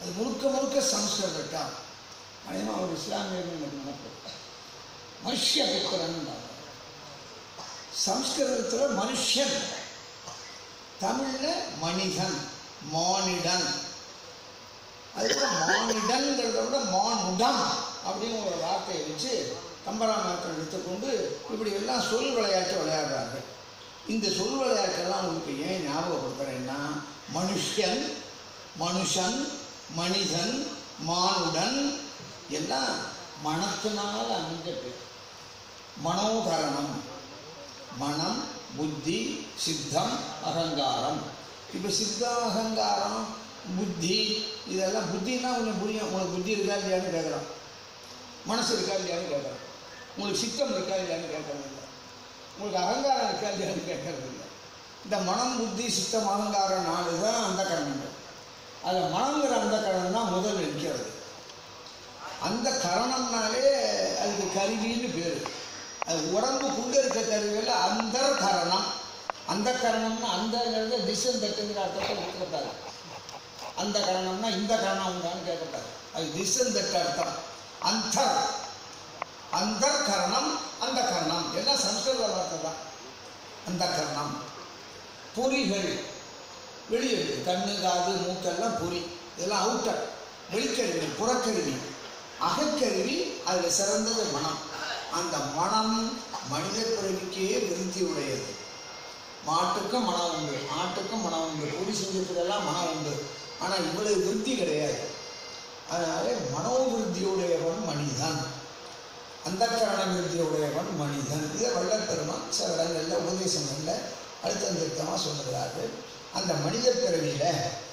அது முழுக்க முழுக்க சம்ஸ்கிருதம் அதேமா ஒரு இஸ்லாமியர்கள் எனக்கு நினைப்பு மனுஷ புத்திரன் சம்ஸ்கிருதத்தில் மனுஷன் தமிழில் மனிதன் மானிடன் அதுக்கப்புறம் மானிடன்கிறத விட மானுடம் அப்படின்னு ஒரு வார்த்தையை வச்சு கம்பராமாயணத்தை எடுத்துக்கொண்டு இப்படி எல்லாம் சொல் விளையாட்டு விளையாடுறாங்க இந்த சொல் விளையாட்டெல்லாம் உங்களுக்கு ஏன் ஞாபகப்படுத்துறேன்னா மனுஷன் மனுஷன் மனிதன் மானுடன் எல்லாம் மனத்தினால் அமைஞ்ச பேர் மனோகரணம் மனம் புத்தி சித்தம் அகங்காரம் இப்போ சித்தா அகங்காரம் புத்தி இதெல்லாம் புத்தின்னா கொஞ்சம் புரியும் உங்களுக்கு புத்தி இருக்கா இல்லையான்னு கேட்குறோம் மனசு இருக்கா இல்லையான்னு கேட்குறோம் உங்களுக்கு சித்தம் இருக்கா இல்லையான்னு கேட்கறது இல்லை உங்களுக்கு அகங்காரம் இருக்கா இல்லையான்னு கேட்கறது இல்லை இந்த மனம் புத்தி சித்தம் அகங்காரம் நாலு தான் அந்த கரணங்கள் அதில் மனங்கிற அந்த கரணம் தான் முதல் இருக்கிறது அந்த கரணம்னாலே அதுக்கு கருவின்னு பேர் அது உடம்புக்குள்ளே இருக்க கருவியில் அந்த கரணம் அந்த கரணம்னா அந்தங்கிறது டிசன் தட்டுங்கிற அர்த்தத்தை கொடுத்துருக்காரு அந்த கரணம்னா இந்த கரணம் உண்டான்னு கேட்கக்கூடாது அது திசன் தட்டு அர்த்தம் அந்த அந்த கரணம் அந்த கரணம் எல்லாம் சம்ஸ்கிருத வார்த்தை தான் அந்த கரணம் பொறிகள் வெளியே இருக்கு கண்ணு காது மூக்கெல்லாம் பொறி இதெல்லாம் அவுட்டர் வெளிக்கருவி புறக்கருவி அகக்கருவி அதில் சிறந்தது மனம் அந்த மனம் மனித பிறவிக்கே விருத்தி உடையது மாட்டுக்கும் மனம் உண்டு ஆட்டுக்கும் மனம் உண்டு பொடி செஞ்சதுக்கெல்லாம் மனம் உண்டு ஆனால் இவ்வளவு விருத்தி கிடையாது அதனால மனோவிருத்தியுடையவன் மனிதன் அந்த கரண விருத்தியுடையவன் மனிதன் இதை வள்ளப்பெருமான் சில இடங்களில் உபதேசங்களில் அழுத்தம் திருத்தமாக சொல்லுகிறார்கள் அந்த மனித பிறவியில்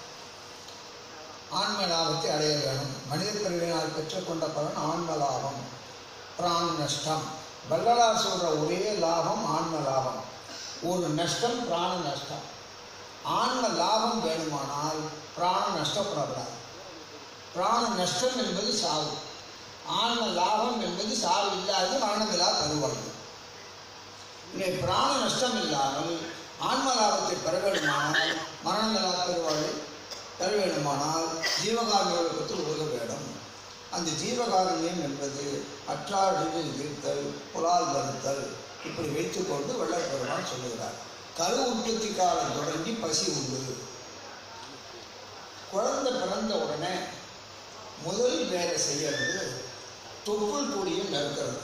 ஆன்ம லாபத்தை அடைய வேணும் மனித பிறவினால் பெற்றுக்கொண்ட பலன் ஆன்ம லாபம் பிராண நஷ்டம் வள்ளலார் சொல்கிற ஒரே லாபம் ஆன்ம லாபம் ஒரு நஷ்டம் பிராண நஷ்டம் ஆன்ம லாபம் வேணுமானால் பிராணம் நஷ்டப்படக்கூடாது பிராண நஷ்டம் என்பது சாவு ஆன்ம லாபம் என்பது சாவு இல்லாது மரணமில்லா தருவார்கள் இங்கே பிராண நஷ்டம் இல்லாமல் ஆன்ம லாபத்தை பெற வேண்டுமானால் மரணமில்லா பெறுவார்கள் பெற வேண்டுமானால் ஜீவகாரணத்தில் உதவ வேண்டும் அந்த ஜீவகாரண்யம் என்பது அற்றாடில் தீர்த்தல் புலால் வருத்தல் இப்படி வைத்துக்கொண்டு வள்ளல் பெருமான் சொல்லுகிறார் கரு உற்பத்தி காலம் தொடங்கி பசி உண்டு குழந்தை பிறந்த உடனே முதல் வேலை செய்யறது தொப்புள் கொடியை நறுக்கிறது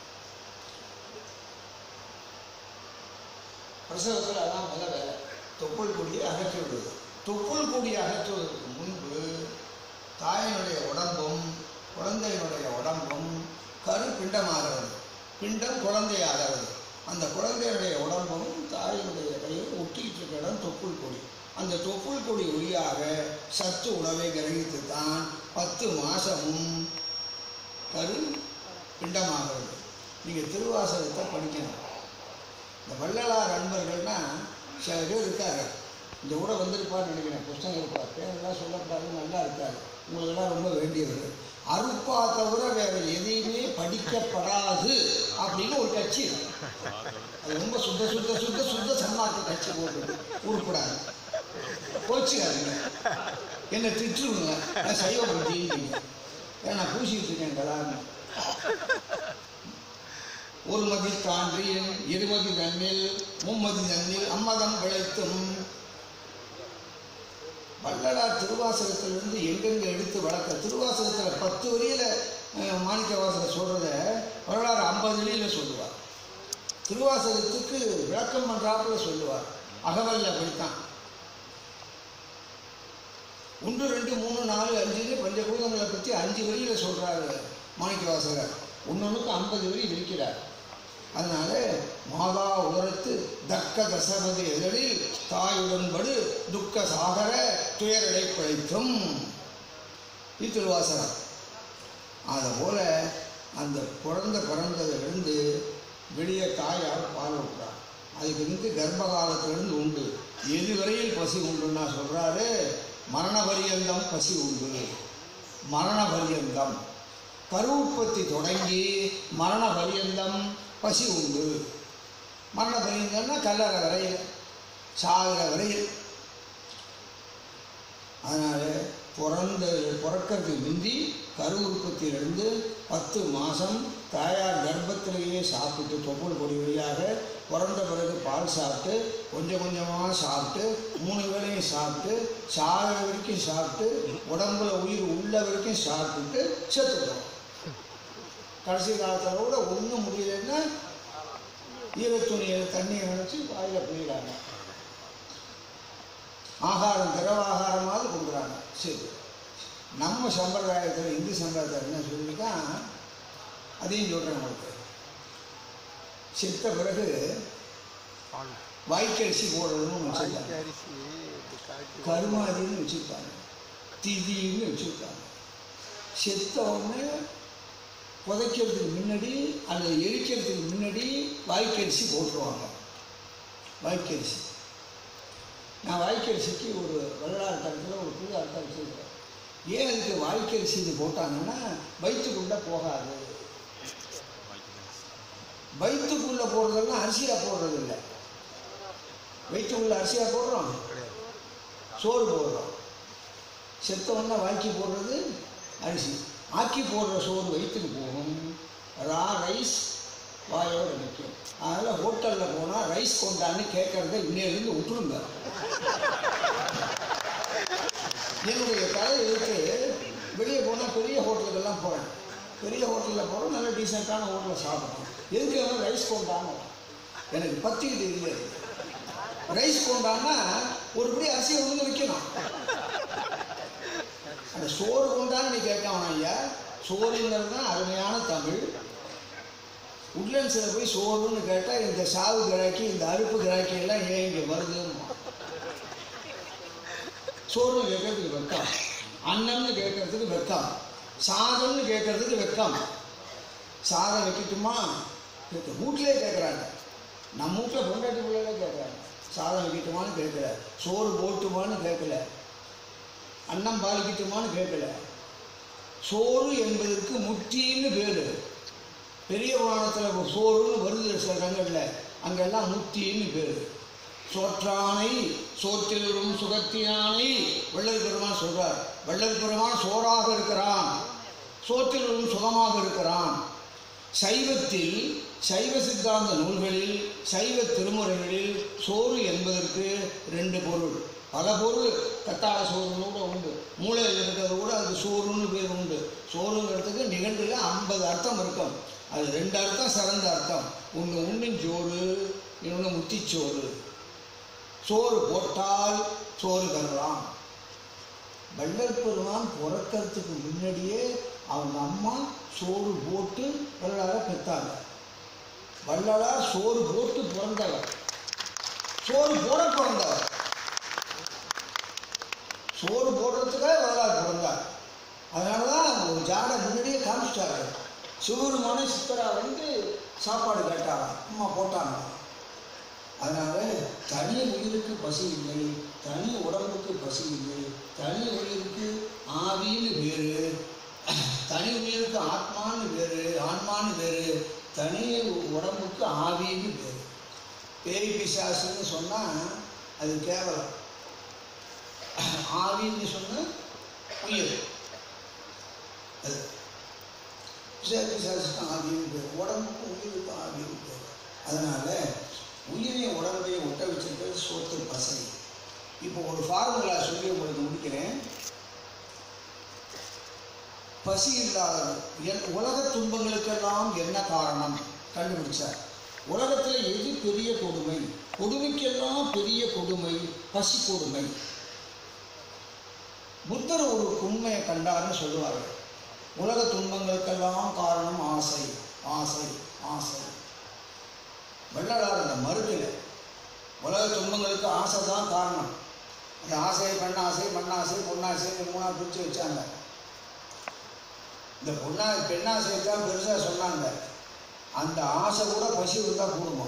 பிரசவத்தில் அதான் முதல் வேலை தொப்புள் கொடியை அகற்றி விடுவது தொப்புள் கொடியை அகற்றுவதற்கு முன்பு தாயினுடைய உடம்பும் குழந்தையினுடைய உடம்பும் கரு பிண்டமாகிறது பிண்டம் குழந்தையாகிறது அந்த குழந்தையுடைய உடம்பும் தாயினுடைய கையும் ஒட்டிக்கிட்டு இருக்கிற இடம் தொப்புள் கொடி அந்த தொப்புள் கொடி வழியாக சத்து உணவை கிரகித்து தான் பத்து மாதமும் கரு பிண்டமாகிறது நீங்கள் திருவாசகத்தை படிக்கணும் இந்த வள்ளலார் அன்பர்கள்னா சில பேர் இருக்காரு இந்த கூட வந்திருப்பான்னு நினைக்கிறேன் புஸ்தகம் இருப்பார் பேரெல்லாம் சொல்லக்கூடாது நல்லா இருக்காரு உங்களுக்கெல்லாம் ரொம்ப வேண்டியவர் அருப்பா தவிர வேற எதையுமே படிக்கப்படாது அப்படின்னு ஒரு கட்சி இருக்கு அது ரொம்ப சுத்த சுத்த சுத்த சுத்த சன்மார்க்க கட்சி போட்டு உருப்படாது போச்சுக்காதுங்க என்னை திட்டுருங்க நான் சைவ புத்திங்க ஏன்னா நான் பூசிக்கிட்டு இருக்கேன் கலான்னு ஒரு மதி தாண்டி இருமதி தன்னில் மும்மதி தன்னில் அம்மதம் விளைத்தும் வள்ளலார் திருவாசகத்திலிருந்து எங்கெங்க எடுத்து வளர்க்க திருவாசகத்தில் பத்து வரியில் மாணிக்க வாசகர் சொல்கிறத வரலாறு ஐம்பது வழியில் சொல்லுவார் திருவாசகத்துக்கு விளக்கம் பண்ணுறாப்புல சொல்லுவார் அகவல்ல அப்படித்தான் ஒன்று ரெண்டு மூணு நாலு அஞ்சுன்னு பஞ்சபூதங்களை பற்றி அஞ்சு வரியில் சொல்கிறாரு மாணிக்க வாசகர் ஒன்னொன்றுக்கு ஐம்பது வரி விரிக்கிறார் அதனால மாதா உதரத்து தக்க தசமதி எதிரில் தாயுடன்படு துக்க சாகர துயரடை பிழைத்தும் இது திருவாசகம் அதை போல அந்த குழந்தை பிறந்ததிலிருந்து வெளியே தாயார் பால் விட்டுறார் அதுக்கு வந்து கர்ப்ப காலத்திலிருந்து உண்டு எது வரையில் பசி உண்டுன்னா சொல்கிறாரு மரண பரியந்தம் பசி உண்டு மரண பரியந்தம் கருவுற்பத்தி தொடங்கி மரண பரியந்தம் பசி உண்டு மரண பரியந்தம்னா கல்லறை வரையில் சாகிற வரையில் அதனால் பிறந்த பிறக்கிறதுக்கு முந்தி கரு உற்பத்தியிலிருந்து பத்து மாதம் தாயார் கர்ப்பத்திலேயே சாப்பிட்டு தொப்புள் கொடி வழியாக பிறந்த பிறகு பால் சாப்பிட்டு கொஞ்சம் கொஞ்சமாக சாப்பிட்டு மூணு வேளையும் சாப்பிட்டு சாகிற வரைக்கும் சாப்பிட்டு உடம்புல உயிர் உள்ள வரைக்கும் சாப்பிட்டுட்டு செத்துக்கிறோம் கடைசி காலத்தில் கூட ஒன்றும் முடியலன்னா ஈரத்துணியை தண்ணியை நினச்சி வாயில் போயிடாங்க ஆகாரம் திரவாகாரமாவது கொடுக்குறாங்க சரி நம்ம சம்பிரதாயத்தில் இந்து சம்பிரதாயத்தில் என்ன சொல்லியிருக்கான் அதையும் சொல்கிறேன் உங்களுக்கு செத்த பிறகு வாய்க்கரிசி போடுறதுன்னு வச்சுருக்காங்க அரிசி இப்படி காட்டி கருமாதின்னு வச்சுருக்காங்க திதின்னு வச்சுருக்காங்க செத்த உடனே புதைக்கிறதுக்கு முன்னாடி அல்லது எரிக்கிறதுக்கு முன்னாடி வாய்க்கரிசி போட்டுருவாங்க வாய்க்கரிசி நான் வாய்க்கரிசிக்கு ஒரு வரலாறு தரத்தில் ஒரு புது அர்த்தம் வச்சுருக்கேன் ஏன் அதுக்கு வாய்க்கரிசி இது போட்டாங்கன்னா வயிற்றுக்குள்ளே போகாது வயிற்றுக்குள்ளே போடுறதெல்லாம் அரிசியாக போடுறது இல்லை வயிற்றுக்குள்ளே அரிசியாக போடுறோம் கிடையாது சோறு போடுறோம் செத்தவொன்னே வாக்கி போடுறது அரிசி ஆக்கி போடுற சோறு வயிற்றுக்கு போகும் ரா ரைஸ் வாயோட நிற்கும் அதனால் ஹோட்டலில் போனால் ரைஸ் கொண்டான்னு கேட்குறத இன்னையிலேருந்து விட்டுருங்க என்னுடைய கதை இருக்கு வெளியே போனால் பெரிய ஹோட்டலுக்கெல்லாம் போகிறேன் பெரிய ஹோட்டலில் போகிறோம் நல்ல டீசெண்டான ஹோட்டலில் சாப்பிட்றோம் எதுக்கு எல்லாம் ரைஸ் கொண்டான்னு எனக்கு பத்திக்கிட்டு இல்லை ரைஸ் கொண்டான்னா ஒரு படி அரிசியை வந்து வைக்கணும் அந்த சோறு கொண்டான்னு நீ கேட்கணும் ஐயா சோறுங்கிறது தான் அருமையான தமிழ் உட்லண்ட்ஸில் போய் சோறுன்னு கேட்டால் இந்த சாவு கிராக்கி இந்த அறுப்பு கிராக்கி எல்லாம் ஏன் இங்கே வருதுன்னு சோறுன்னு கேட்கறதுக்கு வெக்கம் அன்னம்னு கேட்கறதுக்கு வெக்கம் சாதம்னு கேட்கறதுக்கு வெக்கம் சாதம் வைக்கட்டுமா கேட்க வீட்டிலே கேட்குறாங்க நம்ம வீட்டில் பொண்டாட்டி பிள்ளைகளே கேட்குறாங்க சாதம் வைக்கட்டுமான்னு கேட்கல சோறு போட்டுமான்னு கேட்கல அன்னம் பாலிக்கட்டுமான்னு கேட்கல சோறு என்பதற்கு முட்டின்னு பேர் பெரிய புராணத்தில் சோறுன்னு வருது சில இடங்களில் அங்கெல்லாம் முத்தின்னு பேர் சோற்றானை சோற்றிலும் சுகத்தினானை வள்ளல் பெருமான் சொல்றார் வள்ளல் பெருமான் சோறாக இருக்கிறான் சோற்றிலும் சுகமாக இருக்கிறான் சைவத்தில் சைவ சித்தாந்த நூல்களில் சைவ திருமுறைகளில் சோறு என்பதற்கு ரெண்டு பொருள் பல பொருள் கத்தாழ சோறுன்னு கூட உண்டு மூளையில் இருக்கிறது கூட அது சோறுன்னு பேர் உண்டு சோறுங்கிறதுக்கு நிகழ்வில் ஐம்பது அர்த்தம் இருக்கும் அது ரெண்டு அர்த்தம் சிறந்த அர்த்தம் ஒன்று உண்ணின் சோறு இன்னொன்று முத்திச்சோறு சோறு போட்டால் சோறு தரலாம் வள்ளல் பெருமான் பிறக்கிறதுக்கு முன்னாடியே அவங்க அம்மா சோறு போட்டு வள்ளலாரை பெற்றாங்க வள்ளலார் சோறு போட்டு பிறந்தவர் சோறு போட பிறந்தவர் சோறு போடுறதுக்காக வள்ளலார் பிறந்தார் அதனால தான் ஒரு ஜாடை முன்னாடியே காமிச்சிட்டாரு சிவருமான சித்தரா வந்து சாப்பாடு கேட்டாராம் அம்மா போட்டாங்க அதனால தனி உயிருக்கு பசி இல்லை தனி உடம்புக்கு பசி இல்லை தனி உயிருக்கு ஆவின்னு வேறு தனி உயிருக்கு ஆத்மான்னு வேறு ஆன்மான்னு வேறு தனி உடம்புக்கு ஆவின்னு வேறு பேய் பிசாசுன்னு சொன்னால் அது கேவலம் ஆவின்னு சொன்ன உயிர் அது பிசாசு பிசாசுக்கு ஆவின்னு பேர் உடம்புக்கு உயிருக்கு ஆவின்னு பேர் அதனால உயிரையும் உடம்பையும் ஒட்ட வச்சிருக்கிறது சோத்து பசை இப்போ ஒரு ஃபார்முலா சொல்லி உங்களுக்கு முடிக்கிறேன் பசி இல்லாதவர் என் உலக துன்பங்களுக்கெல்லாம் என்ன காரணம் கண்டுபிடிச்சார் உலகத்தில் எது பெரிய கொடுமை கொடுமைக்கெல்லாம் பெரிய கொடுமை பசி கொடுமை புத்தர் ஒரு உண்மையை கண்டார்னு சொல்லுவார்கள் உலக துன்பங்களுக்கெல்லாம் காரணம் ஆசை ஆசை ஆசை வள்ளலார் அந்த மறுக்கல உலக துன்பங்களுக்கு ஆசை தான் காரணம் அந்த ஆசை பெண்ணாசை மண்ணாசை பொன்னாசை மூணா பிரித்து வச்சாங்க இந்த பொண்ணா பெண்ணாசை தான் பெருசாக சொன்னாங்க அந்த ஆசை கூட பசி இருந்தால் கூடுமா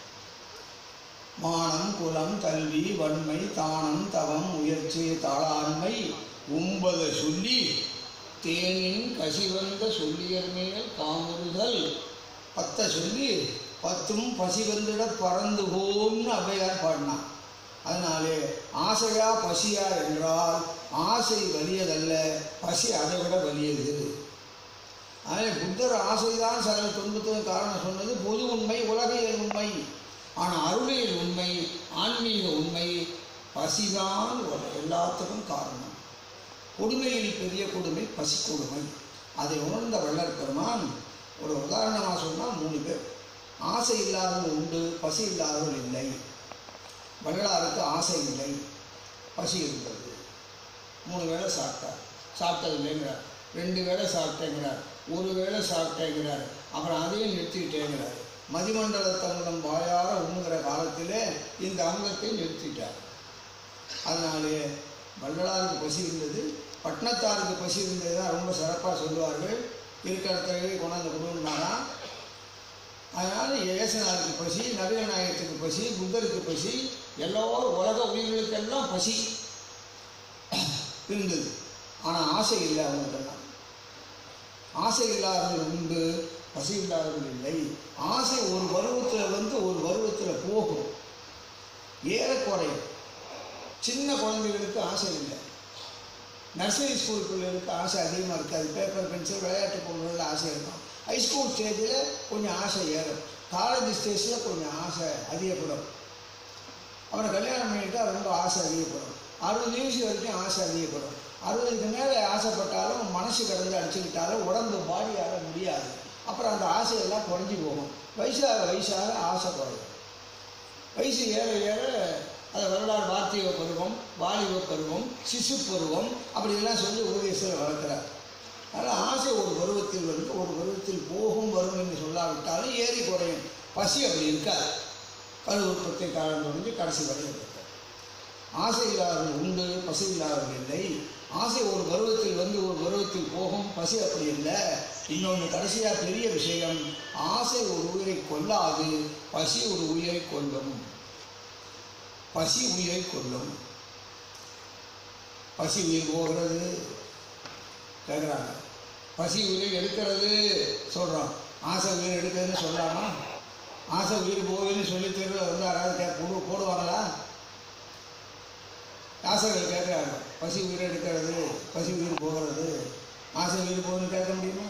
மானம் குலம் கல்வி வன்மை தானம் தவம் முயற்சி தாளாண்மை உம்பத சொல்லி தேனின் கசிவந்த சொல்லியர் மேல் காமுறுதல் பத்தை சொல்லி பத்தும் பசி வந்துட பறந்து போம்னு ஔவையார் பாடினான் அதனாலே ஆசையா பசியா என்றால் ஆசை வலியதல்ல பசி அதை விட வலியது அதனால் புத்தர் ஆசைதான் சகல துன்பத்துக்கு காரணம் சொன்னது பொது உண்மை உலகியல் உண்மை ஆனால் அருளியல் உண்மை ஆன்மீக உண்மை பசிதான் உல- எல்லாத்துக்கும் காரணம் கொடுமையில் பெரிய கொடுமை பசி கொடுமை அதை உணர்ந்த வள்ளல் பெருமான் ஒரு உதாரணமாக சொன்னால் மூணு பேர் ஆசை இல்லாதவர்கள் உண்டு பசி இல்லாதவர்கள் இல்லை வள்ளலாருக்கு ஆசை இல்லை பசி இருந்தது மூணு வேளை சாப்பிட்டார் சாப்பிட்டது இல்லைங்கிறார் ரெண்டு வேளை சாப்பிட்டேங்கிறார் ஒரு வேளை சாப்பிட்டேங்கிறார் அப்புறம் அதையும் நிறுத்திட்டேங்கிறார் மதிமண்டல தங்கம் வாயார உண்ணுகிற காலத்திலே இந்த அமுதத்தை நிறுத்திட்டார் அதனாலே வள்ளலாருக்கு பசி இருந்தது பட்டினத்தாருக்கு பசி இருந்தது தான் ரொம்ப சிறப்பாக சொல்லுவார்கள் இருக்கிற இடத்துல கொண்டாந்து கொடுன்னாராம் அதனால் ஏசனாருக்கு பசி நவீன நாயகத்துக்கு பசி புத்தருக்கு பசி எல்லோரும் உலக உயிர்களுக்கெல்லாம் பசி இருந்தது ஆனால் ஆசை இல்லை அவங்களுக்கெல்லாம் ஆசை இல்லாதவர்கள் உண்டு பசி இல்லாதவர்கள் இல்லை ஆசை ஒரு பருவத்தில் வந்து ஒரு பருவத்தில் போகும் ஏறக்குறையும் சின்ன குழந்தைகளுக்கு ஆசை இல்லை நர்சரி ஸ்கூல் பிள்ளைகளுக்கு ஆசை அதிகமாக இருக்காது பேப்பர் பென்சில் விளையாட்டு பொருள்கள் ஆசை இருக்கும் ஹைஸ்கூல் ஸ்டேஜில் கொஞ்சம் ஆசை ஏறும் காலேஜ் ஸ்டேஜில் கொஞ்சம் ஆசை அதிகப்படும் அவனை கல்யாணம் பண்ணிட்டா ரொம்ப ஆசை அதிகப்படும் அறுபது வயசு வரைக்கும் ஆசை அதிகப்படும் அறுபதுக்கு மேலே ஆசைப்பட்டாலும் மனசு கடந்து அடிச்சுக்கிட்டாலும் உடம்பு பாடியாக முடியாது அப்புறம் அந்த ஆசையெல்லாம் குறைஞ்சி போகும் வயசாக வயசாக ஆசை குறையும் வயசு ஏற ஏற அது வரலாறு வார்த்திக பருவம் வாலிப பருவம் சிசு பருவம் அப்படியெல்லாம் சொல்லி உபதேசத்தில் வளர்க்குறார் அதனால் ஆசை ஒரு பருவத்தில் வந்து ஒரு பருவத்தில் போகும் வரும் என்று சொல்லாவிட்டாலும் ஏறி குறையும் பசி அப்படி இருக்காது கரு உற்பத்தி காலம் தொடங்கி கடைசி வரை இருக்கும் ஆசை இல்லாதவர்கள் உண்டு பசி இல்லாதவர்கள் இல்லை ஆசை ஒரு பருவத்தில் வந்து ஒரு பருவத்தில் போகும் பசி அப்படி இல்லை இன்னொன்று கடைசியாக பெரிய விஷயம் ஆசை ஒரு உயிரை கொல்லாது பசி ஒரு உயிரை கொல்லும் பசி உயிரை கொல்லும் பசி உயிர் போகிறது கேட்குறாங்க பசி உயிரை எடுக்கிறது சொல்கிறோம் ஆசை உயிர் எடுக்கிறதுன்னு சொல்லலாமா ஆசை உயிர் போகுதுன்னு சொல்லி தெருவில் வந்து யாராவது கே போடு போடுவாங்களா ஆசைகள் கேட்குறாங்க பசி உயிர் எடுக்கிறது பசி உயிர் போகிறது ஆசை உயிர் போகுதுன்னு கேட்க முடியுமா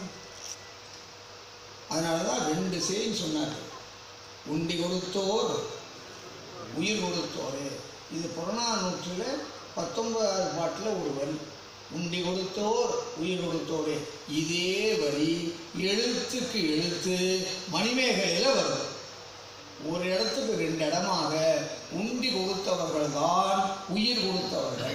அதனால தான் ரெண்டு செய்தி சொன்னார் உண்டி கொடுத்தோர் உயிர் கொடுத்தோரே இது புறநானூற்றில் பத்தொன்பதாவது பாட்டில் ஒரு வரி உண்டி கொடுத்தோர் உயிர் கொடுத்தோரே இதே வரி எழுத்துக்கு எழுத்து மணிமேகலையில் வருது ஒரு இடத்துக்கு ரெண்டு இடமாக உண்டி கொடுத்தவர்கள் தான் உயிர் கொடுத்தவர்கள்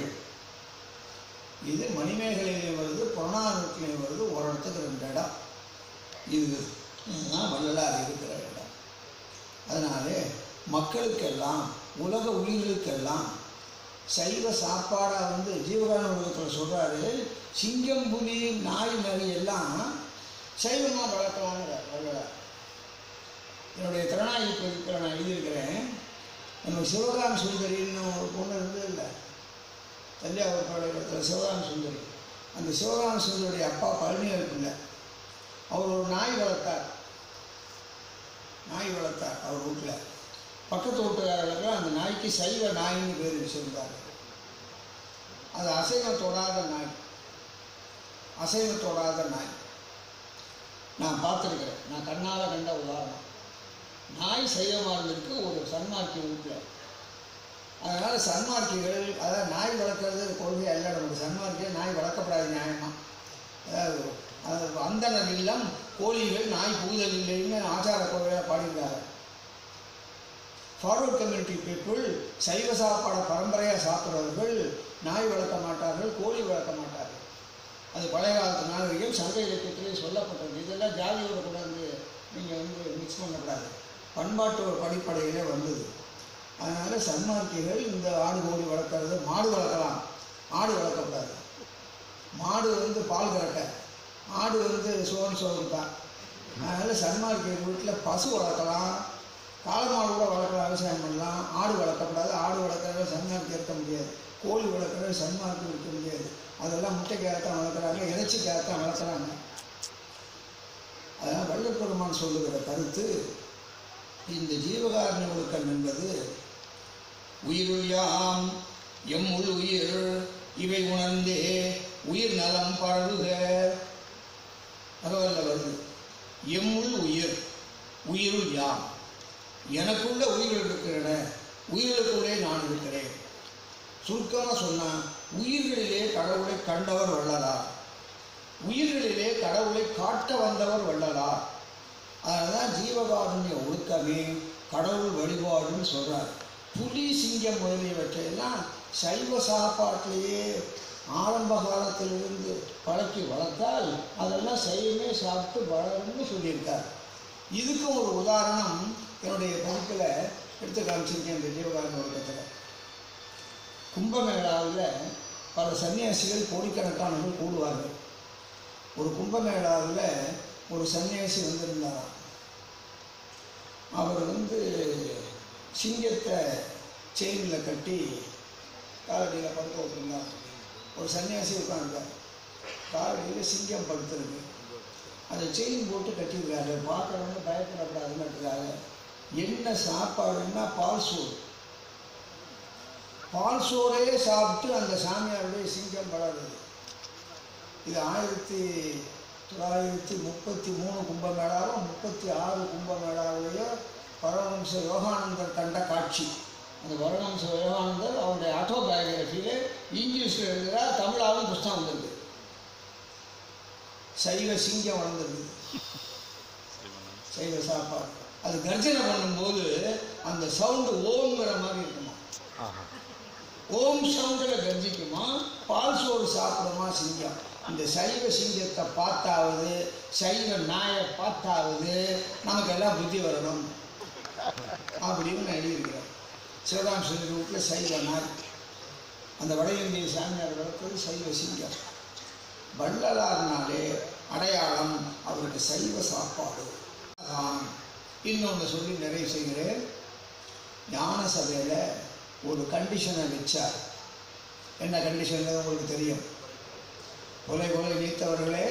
இது மணிமேகலையிலே வருது புறநானூற்றிலே வருது ஒரு இடத்துக்கு ரெண்டு இடம் இது இதுதான் வள்ளலார் இருக்கிற இடம் அதனாலே மக்களுக்கெல்லாம் உலக உயிர்களுக்கெல்லாம் சைவ சாப்பாடாக வந்து ஜீவகான உலகத்தில் சொல்கிறாரு சிங்கம் புலி நாய் நரி எல்லாம் சைவமாக வளர்க்கலாங்கிறார் வள்ளலார் என்னுடைய திறனாய்வு பதிப்பில் நான் எழுதியிருக்கிறேன் நம்ம சிவகாம சுந்தரின்னு ஒரு பொண்ணு இருந்தது இல்லை தஞ்சாவூர் பாளையத்தில் சிவகாம சுந்தரி அந்த சிவகாம சுந்தரியுடைய அப்பா பழனியார் பிள்ளை அவர் ஒரு நாய் வளர்த்தார் நாய் வளர்த்தார் அவர் வீட்டில் பக்கத்து வீட்டுக்காரர்களுக்கு அந்த நாய்க்கு சைவ நாயின்னு பேர் வச்சிருந்தார் அது அசைவம் தொடாத நாய் அசைவம் தொடாத நாய் நான் பார்த்துருக்கிறேன் நான் கண்ணால் கண்ட உதாரணம் நாய் சைவமாக இருந்திருக்கு ஒரு சன்மார்க்கி வீட்டில் அதனால் சன்மார்க்கிகள் அதாவது நாய் வளர்க்குறது கொள்கை அல்ல நமக்கு சன்மார்க்கிகள் நாய் வளர்க்கப்படாது நியாயமாக அதாவது அது அந்தனர் இல்லம் கோழிகள் நாய் புகுதல் இல்லைன்னு ஆச்சார கொள்கையாக பாடியிருக்காங்க ஃபார்வர்ட் கம்யூனிட்டி பீப்புள் சைவ சாப்பாடை பரம்பரையாக சாப்பிட்றவர்கள் நாய் வளர்க்க மாட்டார்கள் கோழி வளர்க்க மாட்டார்கள் அது பழைய காலத்து நாகரிகம் சங்க இலக்கியத்திலே சொல்லப்பட்டது இதெல்லாம் ஜாதியோட கூட வந்து நீங்கள் வந்து மிக்ஸ் பண்ணக்கூடாது பண்பாட்டு ஒரு படிப்படையிலே வந்தது அதனால் சன்மார்க்கிகள் இந்த ஆடு கோழி வளர்க்குறது மாடு வளர்க்கலாம் ஆடு வளர்க்கக்கூடாது மாடு வந்து பால் கறக்க ஆடு வந்து சோன் சோறு தான் அதனால் சன்மார்க்கிய வீட்டில் பசு வளர்க்கலாம் காளமாடு கூட வளர்க்கலாம் விவசாயம் பண்ணலாம் ஆடு வளர்க்கக்கூடாது ஆடு வளர்க்குறத சன்மார்க்கு இருக்க முடியாது கோழி வளர்க்குறது சன்மார்க்கு இருக்க முடியாது அதெல்லாம் முட்டைக்காகத்தான் வளர்க்குறாங்க இறைச்சிக்காகத்தான் வளர்க்குறாங்க அதனால் வள்ளற்பெருமான் சொல்லுகிற கருத்து இந்த ஜீவகாரணி ஒழுக்கம் என்பது உயிருள் யாம் எம்முள் உயிர் இவை உணர்ந்தே உயிர் நலம் பழகுக பரவாயில்ல வருது எம்முள் உயிர் உயிருள் யாம் எனக்குள்ள உயிர்கள் இருக்கிறன உயிர்களுக்குள்ளே நான் இருக்கிறேன் சுருக்கமாக சொன்னால் உயிர்களிலே கடவுளை கண்டவர் வள்ளலார் உயிர்களிலே கடவுளை காட்ட வந்தவர் வள்ளலார் அதனால தான் ஜீவகாருண்ய ஒழுக்கமே கடவுள் வழிபாடுன்னு சொல்கிறார் புலி சிங்கம் முதலியவற்றையெல்லாம் சைவ சாப்பாட்டிலேயே ஆரம்ப காலத்திலிருந்து பழக்கி வளர்த்தால் அதெல்லாம் சைவமே சாப்பிட்டு வளரும்னு சொல்லியிருக்கார் இதுக்கும் ஒரு உதாரணம் என்னுடைய பதிப்பில் எடுத்து காமிச்சிருக்கேன் இந்த ஜீவகாருண்ய ஒழுக்கத்தில் கும்பமேளாவில் பல சன்னியாசிகள் கோடிக்கணக்கானவர்கள் கூடுவார்கள் ஒரு கும்பமேளாவில் ஒரு சன்னியாசி வந்திருந்தாராம் அவர் வந்து சிங்கத்தை செயினில் கட்டி காலடியில் படுக்க விட்டுருந்தார் ஒரு சன்னியாசி உட்காந்துருக்கார் காலடியில் சிங்கம் படுத்துருக்கு அதை செயின் போட்டு கட்டியிருக்காரு பார்க்குறவங்க பயப்படக்கூடாதுன்னு என்ன சாப்பாடுன்னா பால் சோறு பால் சோறே சாப்பிட்டு அந்த சாமியாருடைய சிங்கம் வளருது இது ஆயிரத்தி தொள்ளாயிரத்தி முப்பத்தி மூணு கும்பமேளாவும் முப்பத்தி ஆறு கும்பமேளாவிலேயோ பரமஹம்ச யோகானந்தர் கண்ட காட்சி அந்த பரமஹம்ச யோகானந்தர் அவருடைய ஆட்டோபயோகிராஃபியில் இங்கிலீஷில் எழுதுகிறார் தமிழாவும் புஸ்தகம் வந்திருக்கு சைவ சிங்கம் வளர்ந்துருக்கு சைவ சாப்பாடு அது கர்ஜனை பண்ணும்போது அந்த சவுண்டு ஓங்கிற மாதிரி இருக்குமா ஓம் சவுண்டில் கர்ஜிக்குமா பால் சோறு சாப்பிடுமா சிங்கம் இந்த சைவ சிங்கத்தை பார்த்தாவது சைவ நாயை பார்த்தாவது நமக்கு எல்லாம் புத்தி வரணும் அப்படின்னு நான் எழுதியிருக்கிறேன் சிவராம் சுந்தரி வீட்டில் சைவ நாய் அந்த வட இந்திய சாமியார் வளர்த்தது சைவ சிங்கம் வள்ளலார்னாலே அடையாளம் அவருக்கு சைவ சாப்பாடு இன்னொன்று சொல்லி நிறைவு செய்கிறேன் ஞான சபையில் ஒரு கண்டிஷனை வச்சார் என்ன கண்டிஷன் உங்களுக்கு தெரியும் கொலை கொலை நீத்தவர்களே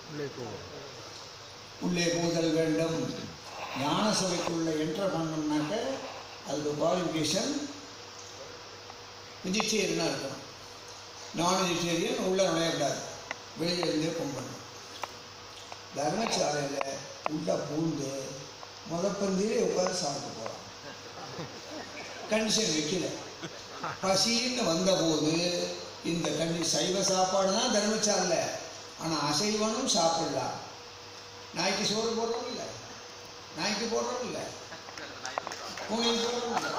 உள்ளே போதல் வேண்டும் ஞான சபைக்குள்ள என்டர் பண்ணோம்னாக்க அதுக்கு குவாலிஃபிகேஷன் வெஜிடேரியனாக இருக்கணும் நான் வெஜிடேரியன் உள்ளே நுழையக்கூடாது வெளியே இருந்தே கும்பிடணும் தர்மசாலையில் உள்ள பூந்து முதப்பந்திலே உட்காந்து சாப்பிட்டு போகிறான் கண்டிஷன் வைக்கல பசின்னு வந்தபோது இந்த கண்டி சைவ சாப்பாடு தான் தர்மச்சாரில் ஆனால் அசைவனும் சாப்பிடலாம் நாய்க்கு சோறு போடுறோம் இல்லை நாய்க்கு போடுறோம் இல்லை பூனைக்கு போடுறோம் இல்லை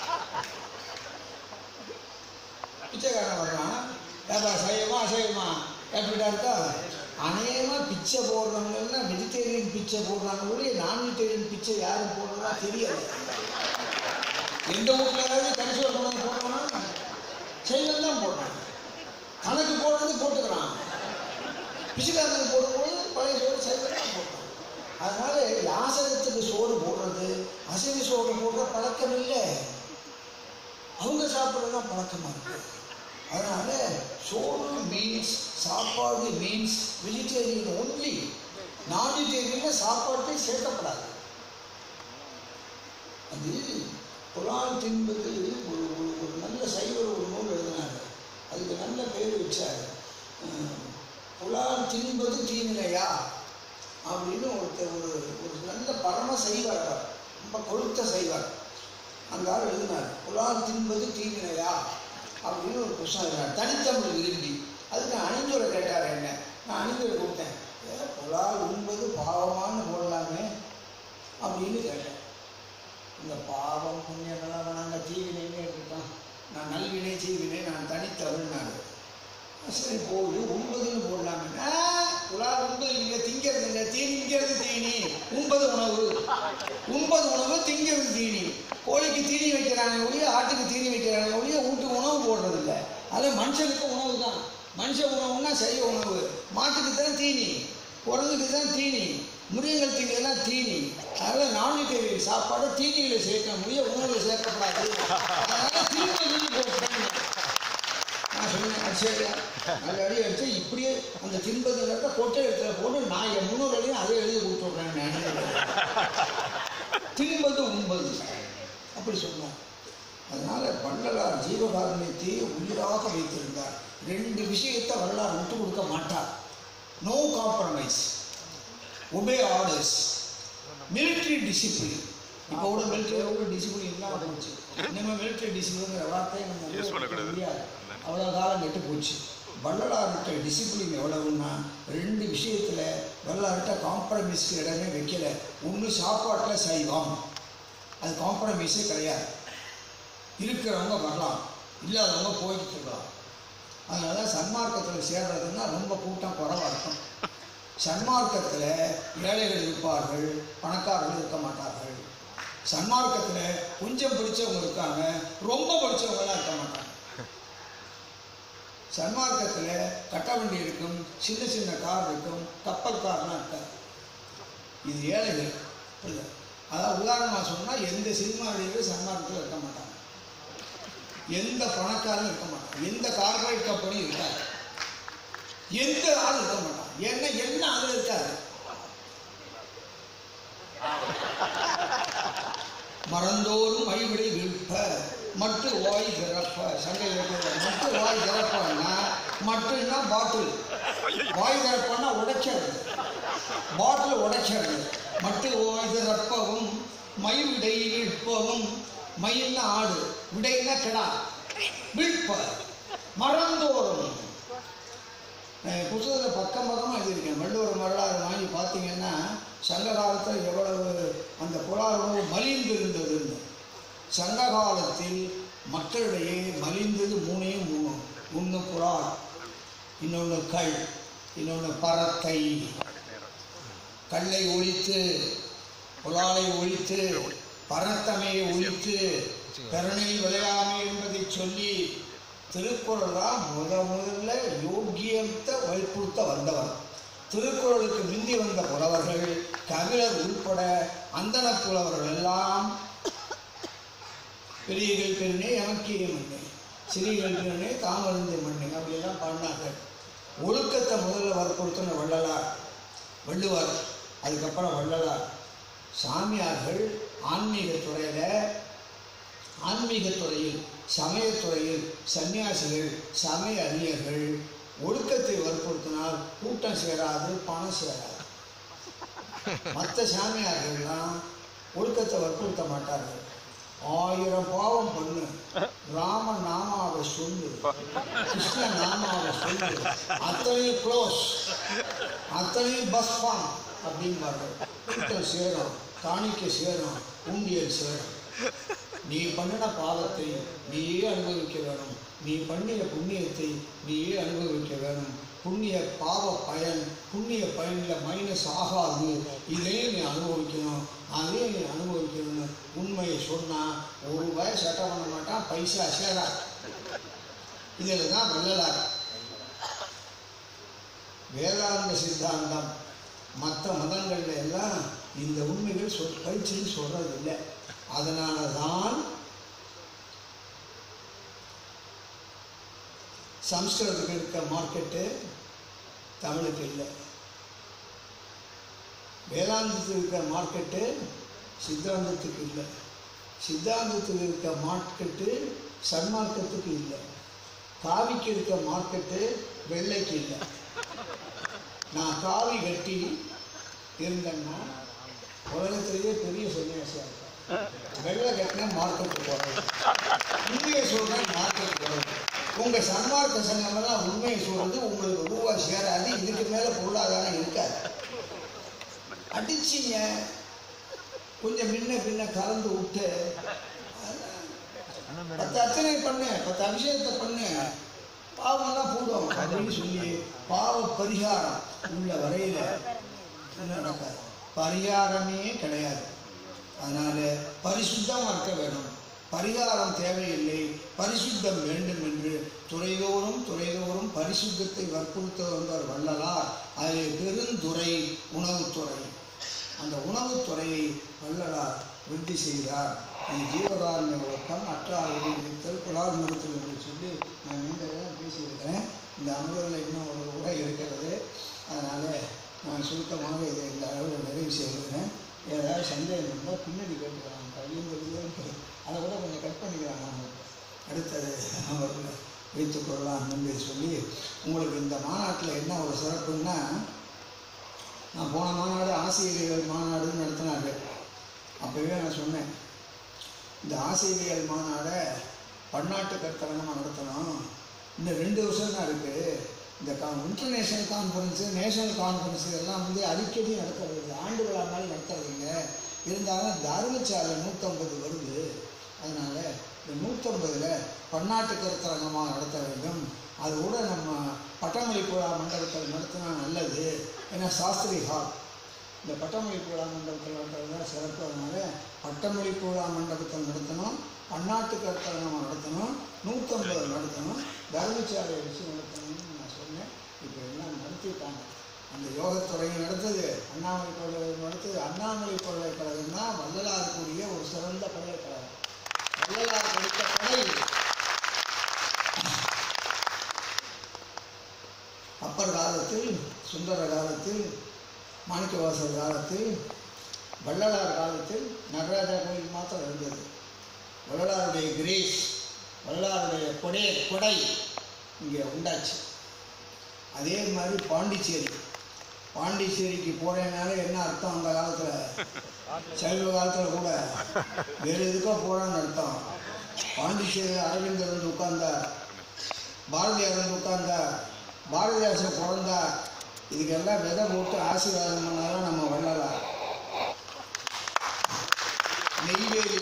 பிச்சைக்காரன் வர்றான் ஏப்பா சைவமா அசைவமா எப்படிடா இருக்கா அநேகமாக பிச்சை போடுறவங்கன்னா வெஜிடேரியன் பிச்சை போடுறாங்க கூட நான் வெஜிடேரியன் பிச்சை யாரும் போடுறதா தெரியல எந்த வீட்டில் ஏதாவது கரிசோறு கொண்டாந்து போடுறோம்னா சைவம் தான் போடுறான் கணக்கு போடுறது போட்டுக்கிறான் பிசுகாரனுக்கு போடும்போது பழைய சோறு சைவம் தான் போடுறான் அதனால யாசகத்துக்கு சோறு போடுறது அசைவ சோறு போடுற பழக்கம் இல்லை அவங்க சாப்பிட்றது தான் பழக்கமாக இருக்கு அதனால சோறு மீன்ஸ் சாப்பாடு மீன்ஸ் வெஜிடேரியன் ஒன்லி நான் வெஜிடேரியனில் சாப்பாட்டே சேர்க்கப்படாது அது குரான் தின்பது ஒரு ஒரு ஒரு நல்ல சைவர் ஒரு நூல் எழுதினார் அதுக்கு நல்ல பேர் வச்சார் குலான் தின்பது தீநிலையா அப்படின்னு ஒருத்தர் ஒரு ஒரு நல்ல பரம சைவர் அவர். ரொம்ப கொழுத்த சைவர் அந்த ஆள் எழுதினார் குலான் தின்பது தீநிலையா அப்படின்னு ஒரு புஸ்தகம் எழுதினார் தனித்தமிழ் விரும்பி அதுக்கு அணிந்துரை கேட்டார் என்ன நான் அணிந்துரை கொடுத்தேன் ஏ புலால் உண்பது பாவமான்னு போடலாமே அப்படின்னு கேட்டேன் இந்த பாவம் புண்ணியமெல்லாம் நாங்கள் தீவினைன்னு இருக்கான் நான் நல்வினை தீவினை நான் தனித்தவள் நான் சரி போடு உண்பதுன்னு போடலாமே ஆ, புலால் உண்பது இல்லை திங்கிறது இல்லை தீனிங்கிறது தீனி உண்பது உணவு உண்பது உணவு திங்கிறது தீனி கோழிக்கு தீனி வைக்கிறாங்க ஒழிய ஆட்டுக்கு தீனி வைக்கிறாங்க ஒழிய வீட்டுக்கு உணவு போடுறது இல்லை அது மனுஷனுக்கு உணவு தான் மனுஷ உணவுன்னா சைவ உணவு மாட்டுக்கு தான் தீனி குரங்குக்கு தான் தீனி மிருகங்கள் திங்கெல்லாம் தீனி அதனால் நான் வெஜிடேரியன் சாப்பாடு தீனியில் சேர்க்க முடியும் உணவில் சேர்க்கப்படாது அதனால திரும்ப போட்டுட்டாங்க நான் சொன்னேன் அது சரியா நல்ல அடி எடுத்து இப்படியே அந்த தின்பதுங்கிறத கொட்டை இடத்துல போட்டு நான் என் முன்னோரையும் அதை எழுதி கொடுத்துட்றேன் நான் தின்பது உண்பது அப்படி சொன்னார் அதனால வள்ளலார் ஜீவகாருண்யத்தையே உயிராக வைத்திருந்தார் ரெண்டு விஷயத்தை வள்ளலார் விட்டு கொடுக்க மாட்டார் no compromise obey orders military discipline இப்போ கூட மிலிட்ரியோட டிசிப்ளின் இல்லாமல் போச்சு நம்ம மிலிட்ரி டிசிப்ளின்ங்கிற வார்த்தையை நம்ம Use உபயோகிக்க பண்ணக்கூடாது. முடியாது அவ்வளோ காலம் கெட்டு போச்சு வள்ளலார்கிட்ட டிசிப்ளின் எவ்வளவுன்னா ரெண்டு விஷயத்தில் வள்ளலார்கிட்ட காம்ப்ரமைஸ்க்கு இடமே வைக்கல ஒன்று சாப்பாட்டில் சைவம் அது காம்ப்ரமைஸே கிடையாது இருக்கிறவங்க வரலாம் இல்லாதவங்க போயிட்டு இருக்கலாம் அதனால தான் சன்மார்க்கத்தில் சேர்றதுன்னா ரொம்ப கூட்டம் குறவாக இருக்கும் சன்மார்க்கத்தில் ஏழைகள் இருப்பார்கள் பணக்காரர்கள் இருக்க மாட்டார்கள் சன்மார்க்கத்தில் கொஞ்சம் படித்தவங்க இருக்காங்க ரொம்ப படித்தவங்களாம் இருக்க மாட்டாங்க சன்மார்க்கத்தில் கட்ட வண்டி இருக்கும் சின்ன சின்ன கார் இருக்கும் கப்பல் கார்லாம் இருக்காது இது ஏழைகள் புரியுதா அதாவது உதாரணமாக சொன்னால் எந்த சினிமா நடிகரும் சன்மார்க்கத்தில் இருக்க மாட்டாங்க எந்த பணக்காரரும் இருக்க மாட்டாங்க எந்த கார்பரேட் கம்பெனியும் இருக்காது எந்த ஆள் இருக்க மாட்டான் ஏன்னா என்ன அதில் இருக்காது மறந்தோறும் மைவிடை விழுப்ப மட்டு வாய் திறப்ப சண்டை வைக்கிறது மட்டு வாய் திறப்பன்னா மட்டுன்னா பாட்டில் வாய் திறப்பன்னா உடைக்கிறது பாட்டில் உடைக்கிறது மட்டு வாய் திறப்பவும் மை விடை விழுப்பவும் மயில்னா ஆடு விடைன்னா கிடா விழுப்ப மறந்தோறும் நான் புத்தகத்தில் பக்கம் பக்கமாக எழுதியிருக்கேன் வள்ளுவர் வரலாறு வாங்கி பார்த்தீங்கன்னா சங்க காலத்தில் எவ்வளவு அந்த புலால் உணவு மலிந்து இருந்ததுன்னு சங்க காலத்தில் மக்களிடையே மலிந்தது மூணையும் மூணு ஒன்று புலால் இன்னொன்று கள் இன்னொன்று பறத்தை கல்லை ஒழித்து புலாலை ஒழித்து பரத்தமையை ஒழித்து கருணையில் விளையாமை என்பதை சொல்லி திருக்குறள் தான் முத முதல்ல யோக்கியத்தை வற்புறுத்த வந்தவர் திருக்குறளுக்கு முந்தி வந்த புலவர்கள் கபிலர் உட்பட அந்தன புலவர்கள் எல்லாம் பெரியகள் பெருனே எமக்கிய மண்ணே சிறியகள் பெருனே தாமருந்து மண்ணே அப்படியெல்லாம் பாடினார்கள் ஒழுக்கத்தை முதல்ல வற்புறுத்தின வள்ளலார் வள்ளுவர் அதுக்கப்புறம் வள்ளலார் சாமியார்கள் ஆன்மீக துறையில் ஆன்மீக துறையில் சமயத்துறையில் சன்னியாசிகள் சமய அறிஞர்கள் ஒழுக்கத்தை வற்புறுத்தினால் கூட்டம் சேராது பணம் சேராது மற்ற சாமியார்கள்லாம் ஒழுக்கத்தை வற்புறுத்த மாட்டார்கள் ஆயிரம் பாவம் பண்ணு ராம நாமாவை சொல்லு கிருஷ்ண நாமாவை சொல்லு அத்தனையும் க்ளோஸ் அத்தனையும் பஸ் பான் அப்படிம்பார்கள் கூட்டம் சேரும் காணிக்கை சேரும் உண்டியல் சேரும் நீ பண்ணின பாவத்தை நீயே அனுபவிக்க வேணும் நீ பண்ணின புண்ணியத்தை நீயே அனுபவிக்க வேணும் புண்ணிய பாவ பயன் புண்ணிய பயனில் மைனஸ் ஆகாது இதையும் நீ அனுபவிக்கணும் அதையும் நீ அனுபவிக்கணும்னு உண்மையை சொன்னால் ஒரு ரூபாய் சட்டம் பண்ண மாட்டான் பைசா சேரா இதில் தான் வள்ளலார் வேதாந்த சித்தாந்தம் மற்ற மதங்கள்ல எல்லாம் இந்த உண்மைகள் சொல் பயிற்சின்னு சொல்றது இல்லை அதனால தான் சம்ஸ்கிருதத்துக்கு இருக்க மார்க்கெட்டு தமிழுக்கு இல்லை வேதாந்தத்துக்கு இருக்க மார்க்கெட்டு சித்தாந்தத்துக்கு இல்லை சித்தாந்தத்துக்கு இருக்க மார்க்கெட்டு சன்மார்க்கத்துக்கு இல்லை காவிக்கு இருக்க மார்க்கெட்டு வெள்ளைக்கு இல்லை நான் காவி கட்டி இருந்தேன்னா உலகத்திலேயே பெரிய சன்னியாசியாக இருப்பேன் வெள்ளை கட்டினா மார்க்கெட்டு போகிறது உண்மையை சொல்கிறேன் மார்க்கெட் போகிறது உங்கள் சன்மார்க்க சங்கமெல்லாம் உண்மையை சொல்கிறது உங்களுக்கு ரூபா சேராது இதுக்கு மேலே பொருளாதாரம் இருக்காது அடிச்சிங்க கொஞ்சம் முன்ன பின்ன கலந்து விட்டு பத்து அர்ச்சனை பண்ணு பத்து அபிஷேகத்தை பண்ணு பாவம்லாம் போடும் அப்படின்னு சொல்லி பாவ பரிகாரம் உள்ள வரையில என்ன நடக்காது பரிகாரமே கிடையாது அதனால பரிசுத்தமாக இருக்க வேணும் பரிகாரம் தேவையில்லை பரிசுத்தம் வேண்டும் என்று துறைதோறும் துறைதோறும் பரிசுத்தத்தை வற்புறுத்த வந்தார் வள்ளலார் அதில் பெருந்துறை உணவுத்துறை அந்த உணவுத்துறையை வள்ளலார் விருத்தி செய்தார் இது ஜீவகாருண்ய ஒழுக்கம் அற்றார் விடுவித்தல் புலார் மருத்துவம் என்று சொல்லி நான் நீண்டதான் பேசியிருக்கிறேன் இந்த அமர்வில் இன்னும் ஒரு உரை இருக்கிறது அதனால் நான் சுருக்கமாக இதை இந்த அளவில் நிறைவு செய்கிறேன் ஏதாவது சந்தேகம் இருந்தால் பின்னாடி கேட்டுக்கிறாங்க கையும் தெரியும் அதை கூட கொஞ்சம் கட் பண்ணிக்கிறாங்க அவங்க அடுத்தது அவர்கள் வைத்துக் கொள்ளலாம் என்று சொல்லி உங்களுக்கு இந்த மாநாட்டில் என்ன ஒரு சிறப்புன்னா நான் போன மாநாடு ஆசிரியர்கள் மாநாடுன்னு நடத்தினாரு அப்போவே நான் சொன்னேன் இந்த ஆசிரியர்கள் மாநாடை பன்னாட்டு கருத்தரங்கமாக நடத்தணும் இன்னும் ரெண்டு வருஷம் தான் இருக்குது இந்த கா இன்டர்நேஷ்னல் கான்ஃபரன்ஸு நேஷனல் கான்ஃபரன்ஸு எல்லாம் வந்து அடிக்கடி நடக்கிறது இல்லை ஆண்டு விழா மாதிரி நடக்கிறது இல்லை இருந்தாலும் தர்மசாலை நூற்றம்பது வருது அதனால் இந்த நூற்றம்பதில் பன்னாட்டு கருத்தரங்கமாக நடத்த வேண்டும் அது கூட நம்ம பட்டமளி விழா மண்டபத்தில் நடத்தினா நல்லது ஏன்னா சாஸ்திரி ஹால் இந்த பட்டமளி விழா மண்டபத்தில் நடத்துறது சிறப்பு அதனால பட்டமளி விழா மண்டபத்தில் நடத்தணும் பன்னாட்டு கருத்தரங்கமாக நடத்தணும் நூற்றம்பது நடத்தணும் தர்மசாலை வச்சு நடத்தணும்னு நான் சொன்னேன் இப்போ எல்லாம் நடத்திட்டாங்க அந்த யோகத்துறையும் நடத்தது அண்ணாமலை பல்கலைக்கழகம் நடத்தது அண்ணாமலை பல்கலைக்கழகம் தான் வள்ளலாருக்குரிய ஒரு சிறந்த பல்கலைக்கழகம் வள்ளலார் படித்த படை அப்பர் காலத்தில் சுந்தர காலத்தில் மாணிக்கவாசர் காலத்தில் வள்ளலார் காலத்தில் நடராஜா கோயில் மாத்திரம் இருந்தது வள்ளலாருடைய கிரேஸ் வள்ளலாருடைய கொடை கொடை இங்கே உண்டாச்சு அதே மாதிரி பாண்டிச்சேரி பாண்டிச்சேரிக்கு போகிறேனால என்ன அர்த்தம் அந்த காலத்தில் சைவ காலத்தில் கூட வேறு எதுக்கோ போகிறான்னு அர்த்தம் பாண்டிச்சேரி அரவிந்தர் வந்து உட்கார்ந்தார் பாரதியார் வந்து உட்கார்ந்தார் பாரதிதாசன் பிறந்தார் இதுக்கெல்லாம் விதை போட்டு ஆசீர்வாதம் பண்ணாலும் நம்ம வள்ளலாம் நெய்வேலி